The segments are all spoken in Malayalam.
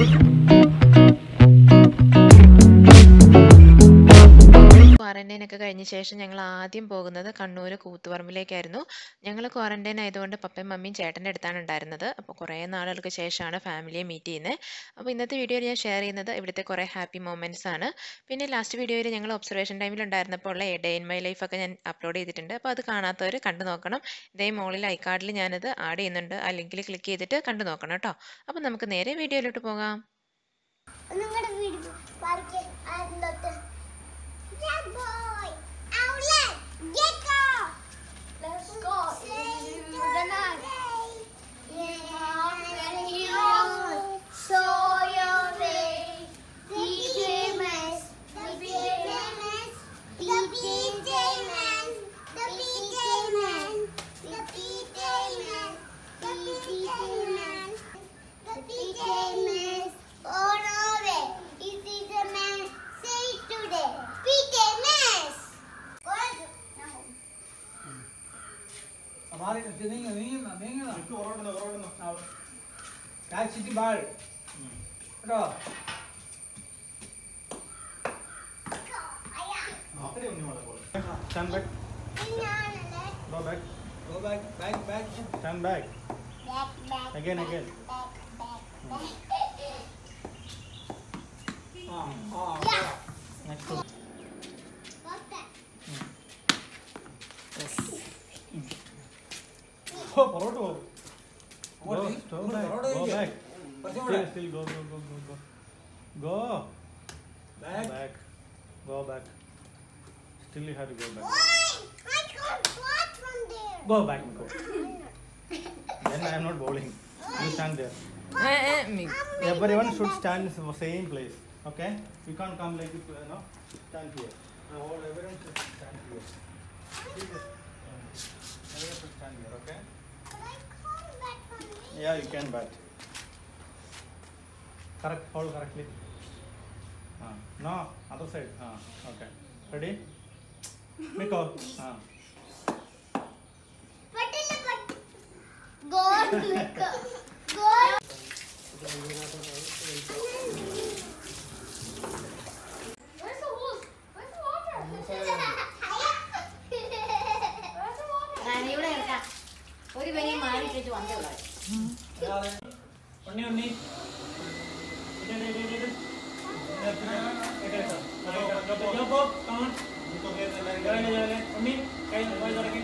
ക്വാറന്റൈൻ ഒക്കെ കഴിഞ്ഞ ശേഷം ഞങ്ങൾ ആദ്യം പോകുന്നത് കണ്ണൂർ കൂത്തുപറമ്പിലേക്കായിരുന്നു ഞങ്ങൾ ക്വാറന്റൈൻ ആയതുകൊണ്ട് പപ്പയും മമ്മിയും ചേട്ടൻ്റെ അടുത്താണ് ഉണ്ടായിരുന്നത് അപ്പോൾ കുറേ നാളുകൾക്ക് ശേഷമാണ് ഫാമിലിയെ മീറ്റ് ചെയ്യുന്നത് അപ്പോൾ ഇന്നത്തെ വീഡിയോയിൽ ഞാൻ ഷെയർ ചെയ്യുന്നത് ഇവിടുത്തെ കുറേ ഹാപ്പി മൊമെൻറ്റ്സ് ആണ് പിന്നെ ലാസ്റ്റ് വീഡിയോയിൽ ഞങ്ങൾ ഒബ്സർവേഷൻ ടൈമിൽ ഉണ്ടായിരുന്നപ്പോൾ ഉള്ള ഡേ ഇൻ മൈ ലൈഫ് ഒക്കെ ഞാൻ അപ്ലോഡ് ചെയ്തിട്ടുണ്ട് അപ്പോൾ അത് കാണാത്തവർ കണ്ടു നോക്കണം ഇതേ മോളിൽ ഐക്കാർഡിൽ ഞാനത് ആഡ് ചെയ്യുന്നുണ്ട് ആ ലിങ്കിൽ ക്ലിക്ക് ചെയ്തിട്ട് കണ്ടു നോക്കണം കേട്ടോ അപ്പോൾ നമുക്ക് നേരെ വീഡിയോയിലോട്ട് പോകാം നിങ്ങളുടെ വീട് പാർക്ക് അതിനകത്ത് Bad boy! Outlet! Get go! Let's go! The night! Show your way! DJ Mas! The DJ Mas! The PJ Man! The PJ Man! The PJ Man! The PJ Man! The PJ Man! On our way! It is a man say today. PJ Mas! हमारे नहीं नहीं ना नहीं ना कैच सिटी बाल കേട്ടോ Stand back. Go back. go back back back Stand back. Back, back, Again, again. back, back, back. ആ ആ Yeah. Next to. What's that? Oh, forward go. Go, അങ്ങോട്ട് go അങ്ങോട്ട് back. അങ്ങോട്ട് Go ഇരിക്ക്. back. കുറച്ചും Still, കൂടെ still go, go, go, go, go. Go. back Back. Go back. Still you have to go back. Why? I can't watch from there. Go back, Nico. Then I am not bowling. You stand there. Everyone should stand in the same place. Okay? You can't come like this, you know. Stand here. Now all everyone should stand here. See this? Um, Everyone should stand here. Okay? But I can't back from there. Yeah, you can bat. Correct. Hold correctly. Ah. No, other side. Ah. Okay. Ready? Miko. Ah. But in the but. God, look. God. Where's the hose? Where's the water? Where's the water? ഇവിടെ ഇറക്കാം ഒരു പനി മാറിയിട്ട് വന്നേ ഉള്ളൂ ഒരാള് ഉണ്ണി ഉണ്ണി ഇട്, ഇട്, ഇട്, ഇട്, ഇട്. ഇട്, ഇട്. Go, go, go, go, come on. ജോലെ, ജോലെ. ഉണ്ണി കൈ പോയി തുടങ്ങി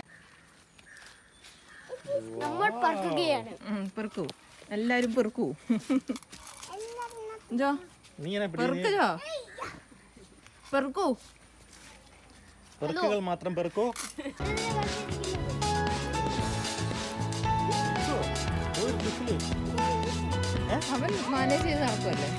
നമ്മൾ പറക്കുകയാണ് പെറുക്കൂ എല്ലാവരും പെറുക്കൂ ജോ നീ എന്നെ പെറുക്ക് ജോ പെറുക്കൂ പെറുക്കുകൾ മാത്രം പെറുക്കോ അവൻ മാനേജ് ചെയ്ത് നടക്കുമല്ലേ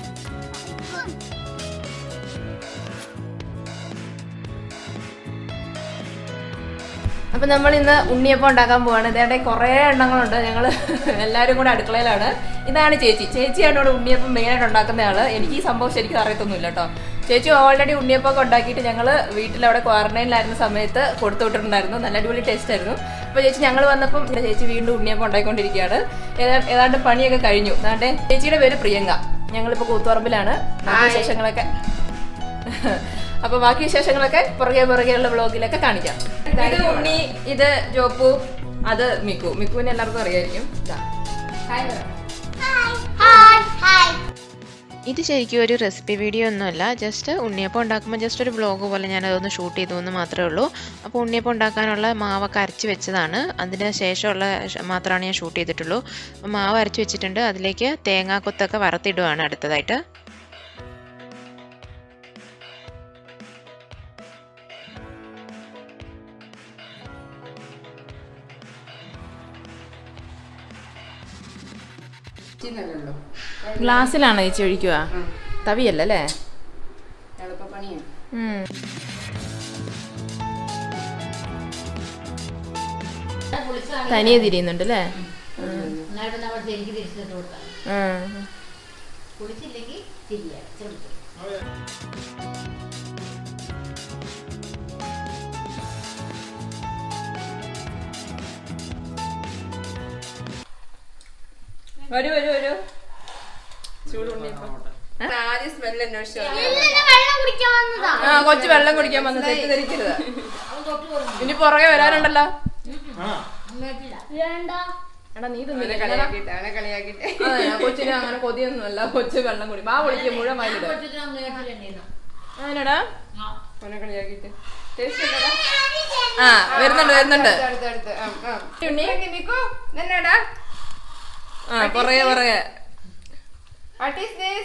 അപ്പൊ നമ്മൾ ഇന്ന് ഉണ്ണിയപ്പം ഉണ്ടാക്കാൻ പോവാണ് ഇതേടെ കുറേ എണ്ണങ്ങളുണ്ട് ഞങ്ങൾ എല്ലാവരും കൂടെ അടുക്കളയിലാണ് ഇതാണ് ചേച്ചി ചേച്ചിയാണ് ഇവിടെ ഉണ്ണിയപ്പം മെയിനായിട്ട് ഉണ്ടാക്കുന്ന ആള് എനിക്ക് ഈ സംഭവം ശരിക്കും അറിയത്തൊന്നുമില്ല കേട്ടോ ചേച്ചി ഓൾറെഡി ഉണ്ണിയപ്പം ഒക്കെ ഉണ്ടാക്കിയിട്ട് ഞങ്ങൾ വീട്ടിലവിടെ ക്വാറന്റൈനിലായിരുന്ന സമയത്ത് കൊടുത്തു വിട്ടിട്ടുണ്ടായിരുന്നു നല്ല അടിപൊളി ടേസ്റ്റ് ആയിരുന്നു അപ്പോൾ ചേച്ചി ഞങ്ങൾ വന്നപ്പം ഇവിടെ ചേച്ചി വീണ്ടും ഉണ്ണിയപ്പം ഉണ്ടാക്കിക്കൊണ്ടിരിക്കുകയാണ് ഏതാ- ഏതാണ്ട് പണിയൊക്കെ കഴിഞ്ഞു അതാണ്ട് ചേച്ചിയുടെ പേര് പ്രിയങ്ക ഞങ്ങളിപ്പോൾ കൂത്തുപറമ്പിലാണ് ബാക്കി വിശേഷങ്ങളൊക്കെ അപ്പൊ ബാക്കി വിശേഷങ്ങളൊക്കെ പുറകെ പുറകെയുള്ള വ്ളോഗിലൊക്കെ കാണിക്കാം ഇത് ഉണ്ണി ഇത് ജോപ്പു അത് മിക്കു മിക്കുവിനെ എല്ലാവർക്കും അറിയായിരിക്കും ഇതാ. ഹായ് പറ. ഹായ് ഹായ് ഹായ് ഇത് ശരിക്കും ഒരു റെസിപ്പി വീഡിയോ ഒന്നുമല്ല ജസ്റ്റ് ഉണ്ണിയപ്പം ഉണ്ടാക്കുമ്പോൾ ജസ്റ്റ് ഒരു വ്ളോഗ് പോലെ ഞാൻ അതൊന്ന് ഷൂട്ട് ചെയ്തു എന്ന് മാത്രമേ ഉള്ളൂ അപ്പോൾ ഉണ്ണിയപ്പം ഉണ്ടാക്കാനുള്ള മാവൊക്കെ അരച്ച് വെച്ചതാണ് അതിന് ശേഷമുള്ള ഷ- മാത്രമാണ് ഞാൻ ഷൂട്ട് ചെയ്തിട്ടുള്ളൂ അപ്പോൾ മാവ് അരച്ച് വെച്ചിട്ടുണ്ട് അതിലേക്ക് തേങ്ങാക്കൊത്തൊക്കെ വറുത്തിടുവാണ് അടുത്തതായിട്ട് ഗ്ലാസ്സിലാണോ ചേച്ചി ഒഴിക്കുക തവിയല്ല അല്ലേ എളുപ്പപ്പണിയാണ് തനിയെ തിരിയുന്നുണ്ട് അല്ലേ എന്നാലും നമ്മൾ ശരിക്കും തിരിച്ചിട്ട് കൊടുക്കാം ആ. കുളിച്ചില്ലെങ്കിൽ തിരിയാ ചെറുപ്പം വരൂ വരൂ വരൂ ചൂട് ഉണ്ണിയപ്പം ആദ്യം സ്മെല്ല് അന്വേഷിച്ചു വെള്ളം കുടിക്കാൻ വന്നതാ ആ കൊച്ചു വെള്ളം കുടിക്കാൻ വന്ന് തെറ്റിദ്ധരിക്കരുത് ഇനി പുറകെ വരാനുണ്ടല്ലോ ആ വേണ്ട എടാ നീ തിന്നില്ല കളിയാക്കിട്ട് അവനെ കളിയാക്കിട്ട് കൊച്ചിന് അങ്ങനെ കൊതിയൊന്നുമല്ല കൊച്ചു വെള്ളം കുടി ബാ വിളിക്കും മുഴുവൻ വായിലിട അതിനടാ അവനെ കളിയാക്കിട്ട് ടേസ്റ്റ് ഉണ്ടോടാ? ആ വരുന്നുണ്ട് വരുന്നുണ്ട് ഉണ്ണി എന്നടാ ആ പുറകെ പുറകെ what is this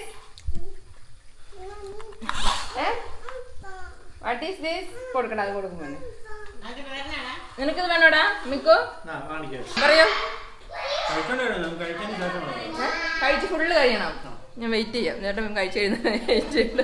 what is this കൊടുക്കടാ അത് കൊടുക്കുമ്പോ നിനക്കിത് വേണോടാ മിക്കോ ആ, കാണിക്കാം. പറയൂ കഴിക്കണ്ടേ നമുക്ക് കഴിച്ചതിന് ശേഷം വേണം. ഏ? കഴിച്ച് ഫുള്ള് കഴിയണം ഞാൻ വെയിറ്റ് ചെയ്യാം ചേട്ടൻ കഴിച്ചു കഴിഞ്ഞ വെയിറ്റ് ചെയ്യുന്നുണ്ട്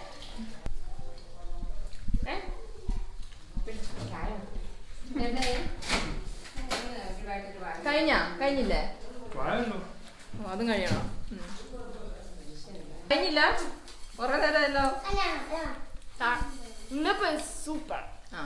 കഴിഞ്ഞാ കഴിഞ്ഞില്ലേ വാഴല്ലോ. ഓ, അതും കഴിയണം ഉം. കഴിഞ്ഞില്ല കൊറേ നേരമല്ലോ സൂപ്പർ ആ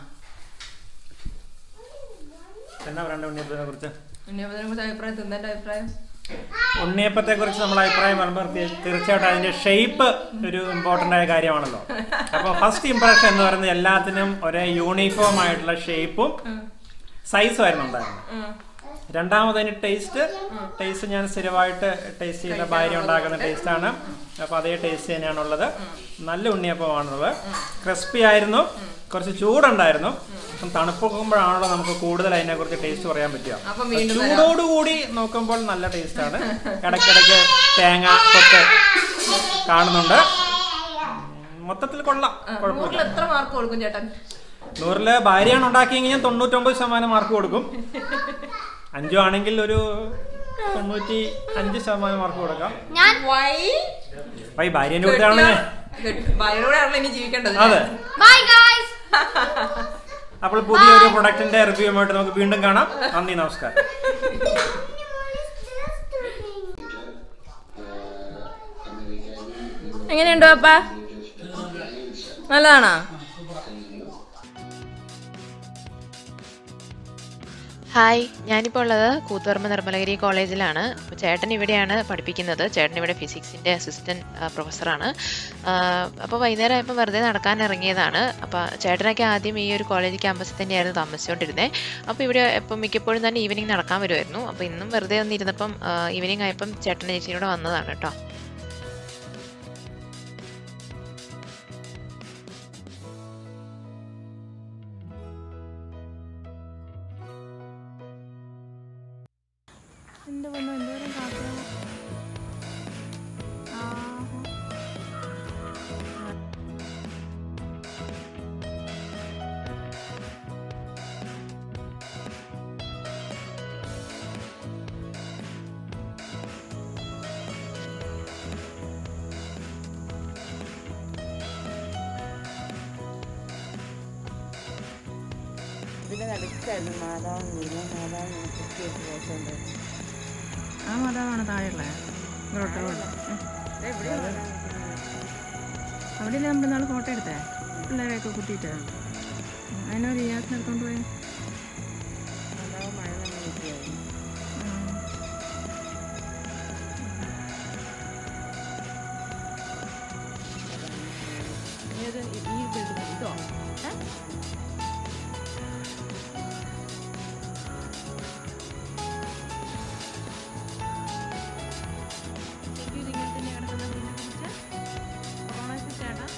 എന്നാ പറയണ്ടേ ഉണ്ണിയപ്പത്തിനെ കുറിച്ച് ഉണ്ണിയപ്പത്തിനെ കുറിച്ച് അഭിപ്രായം തിന്നേന്റെ അഭിപ്രായം ഉണ്ണിയപ്പത്തെ കുറിച്ച് നമ്മൾ അഭിപ്രായം പറയുമ്പോൾ തീ- തീർച്ചയായിട്ടും അതിന്റെ ഷേപ്പ് ഒരു ഇമ്പോർട്ടന്റ് ആയ കാര്യമാണല്ലോ അപ്പോൾ ഫസ്റ്റ് ഇംപ്രഷൻ എന്ന് പറയുന്നത് എല്ലാത്തിനും ഒരേ യൂണിഫോം ആയിട്ടുള്ള ഷേപ്പും സൈസും ആയിരുന്നു ഉണ്ടായിരുന്നത് ഉം. രണ്ടാമത് അതിന് ടേസ്റ്റ് ടേസ്റ്റ് ഞാൻ സ്ഥിരമായിട്ട് ടേസ്റ്റ് ചെയ്യുന്ന ഭാര്യ ഉണ്ടാക്കുന്ന ടേസ്റ്റ് ആണ് അപ്പൊ അതേ ടേസ്റ്റ് തന്നെയാണുള്ളത് നല്ല ഉണ്ണിയപ്പമാണുള്ളത് ക്രിസ്പി ആയിരുന്നു കുറച്ച് ചൂടുണ്ടായിരുന്നു അപ്പം തണുപ്പൊക്കുമ്പോഴാണല്ലോ നമുക്ക് കൂടുതൽ അതിനെ കുറിച്ച് ടേസ്റ്റ് പറയാൻ പറ്റുക അപ്പൊ വീണ്ടും വരാം. ചൂടോടുകൂടി നോക്കുമ്പോൾ നല്ല ടേസ്റ്റ് ആണ് ഇടയ്ക്കിടയ്ക്ക് തേങ്ങ കൊത്ത് കാണുന്നുണ്ട് മൊത്തത്തിൽ കൊള്ളാം ആ, നൂറിൽ കുഴപ്പമില്ല എത്ര മാർക്ക് കൊടുക്കും ചേട്ടൻ നൂറില് ഭാര്യയാണ് ഉണ്ടാക്കിയെങ്കിൽ ഞാൻ തൊണ്ണൂറ്റൊമ്പത് ശതമാനം മാർക്ക് കൊടുക്കും അഞ്ചു ആണെങ്കിൽ ഒരു തൊണ്ണൂറ്റി അഞ്ച് ശതമാനം മാർക്ക് കൊടുക്കാം ഞാൻ വൈ അപ്പൊ ഈ ഭാര്യന്റെ കൂടെയാണ് ഞാൻ ഭാര്യയോടെയാണല്ലോ ഇനി ജീവിക്കേണ്ടത് അതെ ബൈ ഗായ്സ് അപ്പോൾ പുതിയൊരു പ്രൊഡക്റ്റിന്റെ റിവ്യൂമായിട്ട് നമുക്ക് വീണ്ടും കാണാം നന്ദി നമസ്കാരം എങ്ങനെയുണ്ടോ അപ്പ നല്ലതാണോ ഹായ് ഞാനിപ്പോൾ ഉള്ളത് കൂത്തുപറമ്പ് നിർമ്മലഗിരി കോളേജിലാണ് അപ്പോൾ ചേട്ടൻ ഇവിടെയാണ് പഠിപ്പിക്കുന്നത് ചേട്ടൻ ഇവിടെ ഫിസിക്സിൻ്റെ അസിസ്റ്റൻറ്റ് പ്രൊഫസറാണ് അപ്പോൾ വൈകുന്നേരം ആയപ്പോൾ വെറുതെ നടക്കാൻ ഇറങ്ങിയതാണ് അപ്പോൾ ചേട്ടനൊക്കെ ആദ്യം ഈ ഒരു കോളേജ് ക്യാമ്പസിൽ തന്നെയായിരുന്നു താമസിച്ചുകൊണ്ടിരുന്നത് അപ്പോൾ ഇവിടെ എപ്പം മിക്കപ്പോഴും തന്നെ ഈവനിങ് നടക്കാൻ വരുമായിരുന്നു അപ്പോൾ ഇന്നും വെറുതെ ഒന്നിരുന്നപ്പം ഈവനിങ് ആയപ്പം ചേട്ടൻ ചേച്ചിയുടെ വന്നതാണ് കേട്ടോ എന്റെ പൊന്നോ എന്തോരം കാക്കയോ ആ മാതാവാണ് താഴെയുള്ള ഇങ്ങോട്ട് അവിടെ നമ്മൾ നാളെ ഫോട്ടോ എടുത്തേ പിള്ളേരെയൊക്കെ കൂട്ടിയിട്ട് അതിനൊരു റിയാക്ഷൻ എടുത്തോണ്ട് പോയി ഏത് ഈ ബിൽഡിംഗ് ഇതോ ഏ? ഇത് ഇങ്ങനെ തന്നെ കിടക്കുന്ന വീടിനെ കുറിച്ച് കൊറോണ ചേട്ടാ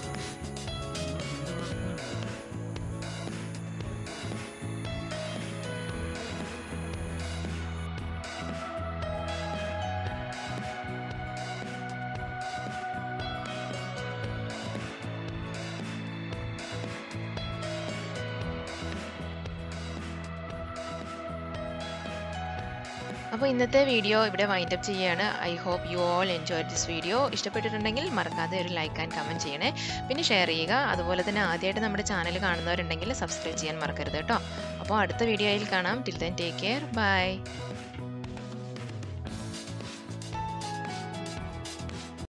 അപ്പോൾ ഇന്നത്തെ വീഡിയോ ഇവിടെ വൈൻഡ് അപ്പ് ചെയ്യുകയാണ് I hope you all enjoy this video ഇഷ്ടപ്പെട്ടിട്ടുണ്ടെങ്കിൽ മറക്കാതെ ഒരു ലൈക്ക് ആൻഡ് കമൻറ്റ് ചെയ്യണേ പിന്നെ ഷെയർ ചെയ്യുക അതുപോലെ തന്നെ ആദ്യമായിട്ട് നമ്മുടെ ചാനൽ കാണുന്നവരുണ്ടെങ്കിൽ സബ്സ്ക്രൈബ് ചെയ്യാൻ മറക്കരുത് കേട്ടോ അപ്പോൾ അടുത്ത വീഡിയോയിൽ കാണാം till then take care by